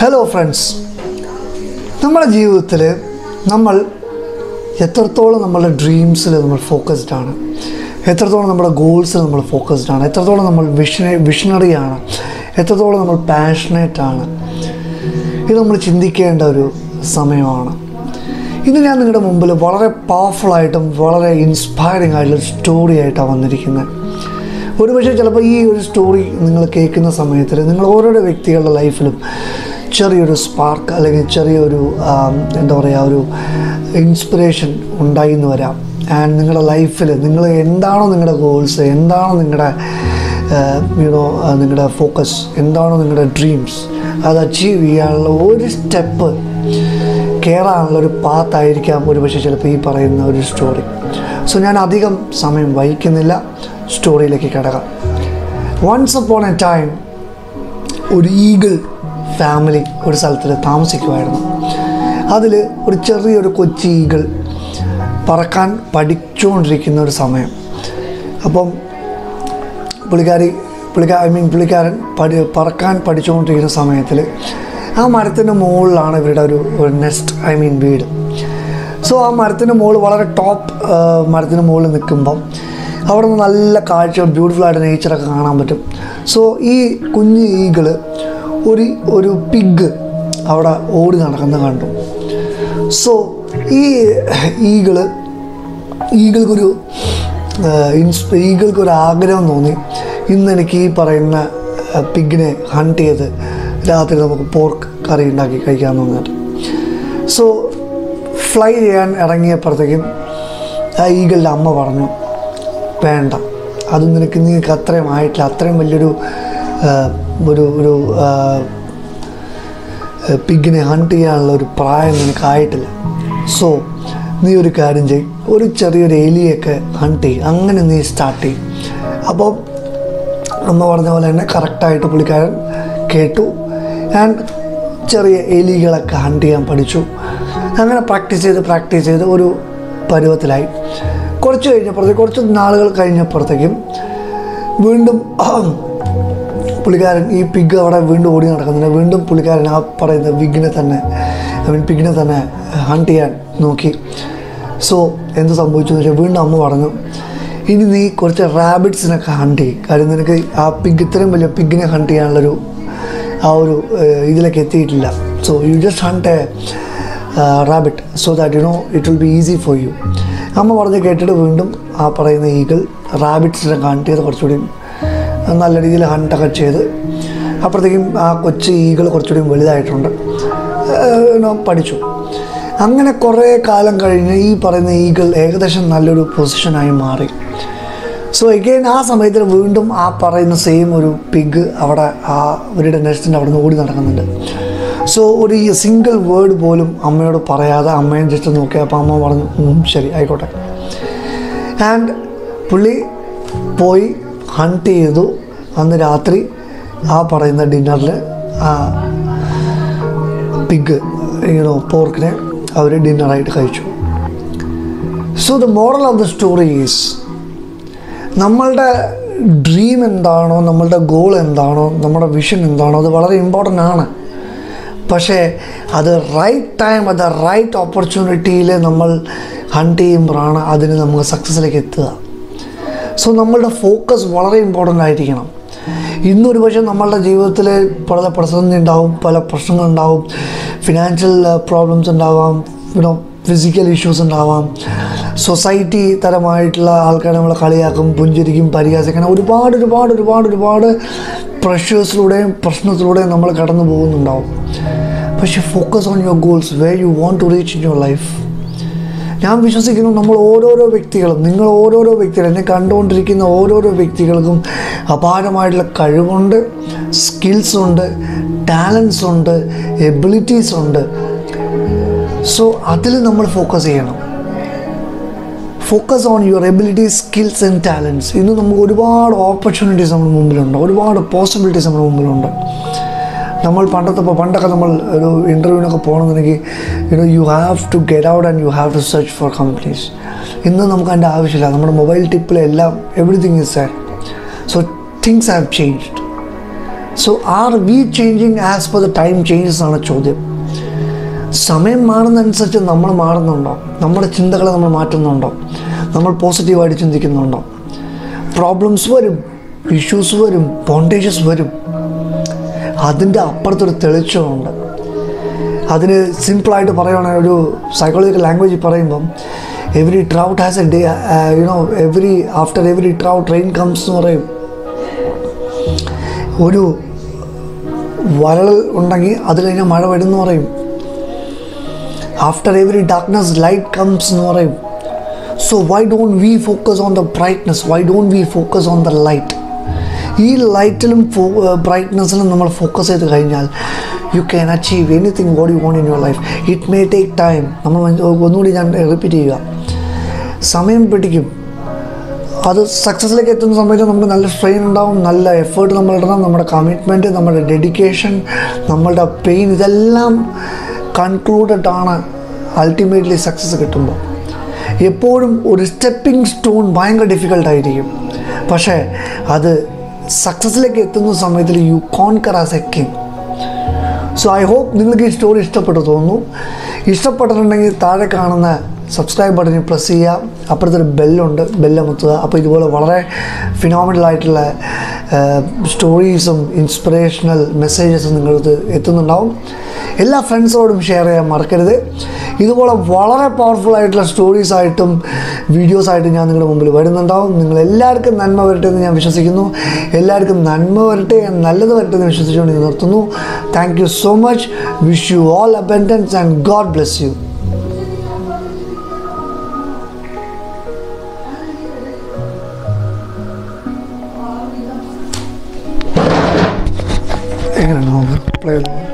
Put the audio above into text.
hello friends നമ്മുടെ ജീവിതത്തിൽ നമ്മൾ എത്രത്തോളം നമ്മളുടെ ഡ്രീംസിൽ നമ്മൾ ഫോക്കസ്ഡ് ആണ് എത്രത്തോളം നമ്മുടെ ഗോൾസിൽ നമ്മൾ ഫോക്കസ്ഡ് ആണ് എത്രത്തോളം നമ്മൾ വിഷന വിഷണറി ആണ് എത്രത്തോളം നമ്മൾ പാഷനേറ്റ് ആണ് ഇത് നമ്മൾ ചിന്തിക്കേണ്ട ഒരു സമയമാണ് ഇന്ന് ഞാൻ നിങ്ങളുടെ മുമ്പിൽ വളരെ പവർഫുള്ളായിട്ടും വളരെ ഇൻസ്പയറിംഗ് ആയിട്ടുള്ള സ്റ്റോറി ആയിട്ടാണ് വന്നിരിക്കുന്നത് ഒരുപക്ഷെ ചിലപ്പോൾ ഈ ഒരു സ്റ്റോറി നിങ്ങൾ കേൾക്കുന്ന സമയത്തിൽ നിങ്ങൾ ഓരോരോ വ്യക്തികളുടെ ലൈഫിലും ചെറിയൊരു സ്പാർക്ക് അല്ലെങ്കിൽ ചെറിയൊരു ആം, എന്താ പറയുക ഒരു ഇൻസ്പിറേഷൻ ഉണ്ടായി എന്ന് വരാം ആൻഡ് നിങ്ങളുടെ ലൈഫിൽ നിങ്ങൾ എന്താണോ നിങ്ങളുടെ ഗോൾസ് എന്താണോ നിങ്ങളുടെ യുനോ നിങ്ങളുടെ ഫോക്കസ് എന്താണോ നിങ്ങളുടെ ഡ്രീംസ് അത് അച്ചീവ് ചെയ്യാനുള്ള ഒരു സ്റ്റെപ്പ് കയറാനുള്ള ഒരു പാത്തായിരിക്കാം ഒരു പക്ഷേ ചിലപ്പോൾ ഈ പറയുന്ന ഒരു സ്റ്റോറി സോ ഞാൻ അധികം സമയം വഹിക്കുന്നില്ല സ്റ്റോറിയിലേക്ക് കിടക്കാം വൺസ് അപ്പോൺ എ ടൈം ഒരു ഈഗിൾ ഫാമിലി ഒരു സ്ഥലത്തിൽ താമസിക്കുമായിരുന്നു അതിൽ ഒരു ചെറിയൊരു കൊച്ചി ഈഗിൾ പറക്കാൻ പഠിച്ചുകൊണ്ടിരിക്കുന്ന ഒരു സമയം അപ്പം പുള്ളിക്കാരി പുള്ളിക്കാ ഐ മീൻ പുള്ളിക്കാരൻ പഠി പറക്കാൻ പഠിച്ചുകൊണ്ടിരിക്കുന്ന സമയത്തിൽ ആ മരത്തിൻ്റെ മുകളിലാണ് ഇവരുടെ ഒരു ഒരു നെസ്റ്റ് ഐ മീൻ വീട് സോ ആ മരത്തിൻ്റെ മുകളിൽ വളരെ ടോപ്പ് മരത്തിൻ്റെ മുകളിൽ നിൽക്കുമ്പം അവിടെ നിന്ന് നല്ല കാഴ്ച ബ്യൂട്ടിഫുൾ ആയിട്ട് നേച്ചറൊക്കെ കാണാൻ പറ്റും സോ ഈ കുഞ്ഞ് ഈഗിള് ഒരു ഒരു പിഗ് അവിടെ ഓടി നടക്കുന്നത് കണ്ടു സോ ഈ ഈഗിള് ഈഗിൾക്കൊരു ഇൻസ്പ ഈഗിൾക്കൊരു ആഗ്രഹം തോന്നി ഇന്ന് എനിക്ക് ഈ പറയുന്ന പിഗിനെ ഹണ്ട് ചെയ്ത് രാത്രി നമുക്ക് പോർക്ക് കറി ഉണ്ടാക്കി കഴിക്കാൻ തോന്നിയിട്ട് സോ ഫ്ലൈ ചെയ്യാൻ ഇറങ്ങിയപ്പോഴത്തേക്കും ആ ഈഗിളുടെ അമ്മ പറഞ്ഞു വേണ്ട അത് നിനക്ക് നിനക്ക് അത്രയും ആയിട്ടില്ല അത്രയും വലിയൊരു ആ, ഒരു ഒരു ആ, പിഗിനെ ഹണ്ട് ചെയ്യാനുള്ള ഒരു പ്രായം നിനക്കായിട്ടില്ല സോ നീ ഒരു കാര്യം ചെയ്യും ഒരു ചെറിയൊരു എലിയൊക്കെ ഹണ്ട് ചെയ്യും അങ്ങനെ നീ സ്റ്റാർട്ട് ചെയ്യും അപ്പോൾ അമ്മ പറഞ്ഞ പോലെ തന്നെ കറക്റ്റായിട്ട് പുള്ളിക്കാരൻ കേട്ടു ആൻഡ് ചെറിയ എലികളൊക്കെ ഹണ്ട് ചെയ്യാൻ പഠിച്ചു അങ്ങനെ പ്രാക്ടീസ് ചെയ്ത് പ്രാക്ടീസ് ചെയ്ത് ഒരു പരുവത്തിലായി കുറച്ച് കഴിഞ്ഞപ്പോഴത്തേക്ക് കുറച്ച് നാളുകൾ കഴിഞ്ഞപ്പോഴത്തേക്കും വീണ്ടും പുള്ളിക്കാരൻ ഈ പിഗ് അവിടെ വീണ്ടും ഓടി നടക്കുന്നുണ്ട് വീണ്ടും പുള്ളിക്കാരൻ ആ പറയുന്ന വിഗിനെ തന്നെ ഐ മീൻ പിഗിനെ തന്നെ ഹണ്ട് ചെയ്യാൻ നോക്കി സോ എന്ത് സംഭവിച്ചു എന്ന് വെച്ചാൽ വീണ്ടും അമ്മ പറഞ്ഞു ഇനി നീ കുറച്ച് റാബിറ്റ്സിനൊക്കെ ഹണ്ട് ചെയ്യും കാര്യം നിനക്ക് ആ പിഗ് ഇത്രയും വലിയ പിഗിനെ ഹണ്ട് ചെയ്യാനുള്ളൊരു ആ ഒരു ഏഹ്, ഇതിലേക്ക് എത്തിയിട്ടില്ല so you just hunt a rabbit so that you know it will be easy for you അമ്മ പറഞ്ഞ് കേട്ടിട്ട് വീണ്ടും ആ പറയുന്ന ഈഗിൾ റാബിറ്റ്സിനെ ഹണ്ട് ചെയ്ത് കുറച്ചുകൂടി നല്ല രീതിയിൽ ഹണ്ടൊക്കെ ചെയ്ത് അപ്പോഴത്തേക്കും ആ കൊച്ചു ഈഗിൾ കുറച്ചുകൂടി വലുതായിട്ടുണ്ട് ഏഹ്, you know, പഠിച്ചു അങ്ങനെ കുറേ കാലം കഴിഞ്ഞ് ഈ പറയുന്ന ഈഗിൾ ഏകദേശം നല്ലൊരു പൊസിഷനായി മാറി സോ എഗെയിൻ ആ സമയത്ത് വീണ്ടും ആ പറയുന്ന സെയിം ഒരു പിഗ് അവിടെ ആ അവരുടെ നെസ്റ്റിൻ്റെ അവിടെ നിന്ന് ഓടി നടക്കുന്നുണ്ട് സോ ഒരു സിംഗിൾ വേർഡ് പോലും അമ്മയോട് പറയാതെ അമ്മയെ ജസ്റ്റ് നോക്കി അപ്പോൾ അമ്മ പറഞ്ഞു "ഉം, ശരി ആയിക്കോട്ടെ ആൻഡ് പുള്ളി പോയി ഹണ്ട് ചെയ്തു അന്ന് രാത്രി ആ പറയുന്ന ഡിന്നറിൽ ആ പിഗ് യൂണോ പോർക്കിനെ അവർ ഡിന്നറായിട്ട് കഴിച്ചു so the moral of the story is നമ്മളുടെ ഡ്രീം എന്താണോ നമ്മളുടെ ഗോൾ എന്താണോ നമ്മുടെ വിഷൻ എന്താണോ അത് വളരെ ഇമ്പോർട്ടൻ്റ് ആണ് പക്ഷേ അത് റൈറ്റ് ടൈം അത് റൈറ്റ് ഓപ്പർച്യൂണിറ്റിയിൽ നമ്മൾ ഹണ്ട് ചെയ്യുമ്പോഴാണ് അതിന് നമുക്ക് സക്സസ്സിലേക്ക് എത്തുക സോ നമ്മളുടെ ഫോക്കസ് വളരെ ഇമ്പോർട്ടൻ്റ് ആയിരിക്കണം ഇന്നൊരു പക്ഷേ നമ്മളുടെ ജീവിതത്തിൽ പല പ്രതിസന്ധി ഉണ്ടാവും പല പ്രശ്നങ്ങളുണ്ടാവും ഫിനാൻഷ്യൽ പ്രോബ്ലംസ് ഉണ്ടാവാം യുനോ ഫിസിക്കൽ ഇഷ്യൂസ് ഉണ്ടാവാം സൊസൈറ്റി തരമായിട്ടുള്ള ആൾക്കാർ നമ്മളെ കളിയാക്കും പുഞ്ചിരിക്കും പരിഹാസിക്കണം ഒരുപാട് ഒരുപാട് ഒരുപാട് ഒരുപാട് പ്രഷേഴ്സിലൂടെയും പ്രശ്നത്തിലൂടെയും നമ്മൾ കടന്നു പോകുന്നുണ്ടാവും പക്ഷേ focus on your goals way you want to reach in your life ഞാൻ വിശ്വസിക്കുന്നു നമ്മൾ ഓരോരോ വ്യക്തികളും നിങ്ങൾ ഓരോരോ വ്യക്തികൾ എന്നെ കണ്ടുകൊണ്ടിരിക്കുന്ന ഓരോരോ വ്യക്തികൾക്കും അപാരമായിട്ടുള്ള കഴിവുണ്ട് സ്കിൽസ് ഉണ്ട് ടാലൻസ് ഉണ്ട് എബിലിറ്റീസ് ഉണ്ട് സോ അതിൽ നമ്മൾ ഫോക്കസ് ചെയ്യണം focus on your abilities skills and talents ഇന്ന് നമുക്ക് ഒരുപാട് ഓപ്പർച്യൂണിറ്റീസ് നമ്മുടെ മുമ്പിലുണ്ട് ഒരുപാട് പോസിബിലിറ്റീസ് നമ്മുടെ മുമ്പിലുണ്ട് നമ്മൾ പണ്ടത്തെ ഇപ്പോൾ പണ്ടൊക്കെ നമ്മൾ ഒരു ഇൻ്റർവ്യൂവിനൊക്കെ പോകണമെന്നുണ്ടെങ്കിൽ you know you have to get out and you have to search for companies ഇന്ന് നമുക്ക് അതിൻ്റെ ആവശ്യമില്ല നമ്മുടെ മൊബൈൽ ടിപ്പിലെല്ലാം everything is that so things have changed so are we changing as per the time changes ആണ് ചോദ്യം സമയം മാറുന്നതനുസരിച്ച് നമ്മൾ മാറുന്നുണ്ടോ നമ്മുടെ ചിന്തകളെ നമ്മൾ മാറ്റുന്നുണ്ടോ നമ്മൾ പോസിറ്റീവായിട്ട് ചിന്തിക്കുന്നുണ്ടോ പ്രോബ്ലംസ് വരും ഇഷ്യൂസ് വരും ബോണ്ടേജസ് വരും അതിൻ്റെ അപ്പുറത്തൊരു തെളിച്ചമുണ്ട് അതിന് സിമ്പിളായിട്ട് പറയുകയാണെങ്കിൽ ഒരു സൈക്കോളജിക്കൽ ലാംഗ്വേജ് പറയുമ്പം every drought has a day you know every after every drought train comes എന്ന് പറയും ഒരു വരൾ ഉണ്ടെങ്കിൽ അത് കഴിഞ്ഞാൽ മഴ വരുമെന്ന് പറയും after every darkness light comes എന്ന് പറയും so why don't we focus on the brightness why don't we focus on the light ഈ ലൈറ്റിലും ബ്രൈറ്റ്നസ്സിലും നമ്മൾ ഫോക്കസ് ചെയ്ത് കഴിഞ്ഞാൽ you can achieve anything what you want in your life it may take time നമ്മൾ ഒന്നുകൂടി ഞാൻ റിപ്പീറ്റ് ചെയ്യുക സമയം പിടിക്കും അത് സക്സസ്സിലേക്ക് എത്തുന്ന സമയത്ത് നമുക്ക് നല്ല സ്ട്രെയിൻ ഉണ്ടാവും നല്ല എഫേർട്ട് നമ്മൾ ഇടണം നമ്മുടെ കമ്മിറ്റ്മെൻറ്റ് നമ്മുടെ ഡെഡിക്കേഷൻ നമ്മളുടെ പെയിൻ ഇതെല്ലാം കൺക്ലൂഡഡ് ആണ് അൾട്ടിമേറ്റ്ലി സക്സസ് കിട്ടുമ്പോൾ എപ്പോഴും ഒരു സ്റ്റെപ്പിംഗ് സ്റ്റോൺ ഭയങ്കര ഡിഫിക്കൽട്ടായിരിക്കും പക്ഷേ അത് സക്സസ്സിലേക്ക് എത്തുന്ന സമയത്തിൽ you conquer as a king so I hope നിങ്ങൾക്ക് ഈ സ്റ്റോറി ഇഷ്ടപ്പെട്ടു തോന്നുന്നു ഇഷ്ടപ്പെട്ടിട്ടുണ്ടെങ്കിൽ താഴെ കാണുന്ന സബ്സ്ക്രൈബ് ബട്ടണിൽ പ്രസ് ചെയ്യുക അപ്പുറത്തൊരു ബെല്ലുണ്ട് ബെല്ലമുത്തുക അപ്പോൾ ഇതുപോലെ വളരെ ഫിനോമിനൽ ആയിട്ടുള്ള സ്റ്റോറീസും ഇൻസ്പിറേഷണൽ മെസ്സേജസും നിങ്ങൾക്ക് എത്തുന്നുണ്ടാവും എല്ലാ ഫ്രണ്ട്സോടും ഷെയർ ചെയ്യാൻ മറക്കരുത് ഇതുപോലെ വളരെ പവർഫുൾ ആയിട്ടുള്ള സ്റ്റോറീസ് ആയിട്ടും വീഡിയോസ് ആയിട്ടും ഞാൻ നിങ്ങളുടെ മുമ്പിൽ വരുന്നുണ്ടാവും നിങ്ങൾ എല്ലാവർക്കും നന്മ വരട്ടെ എന്ന് ഞാൻ വിശ്വസിക്കുന്നു എല്ലാവർക്കും നന്മ വരട്ടെ നല്ലത് വരട്ടെ എന്ന് വിശ്വസിച്ചുകൊണ്ട് ഞാൻ നിർത്തുന്നു thank you so much wish you all abundance and God bless you എങ്ങനെയാണ് പ്ലേ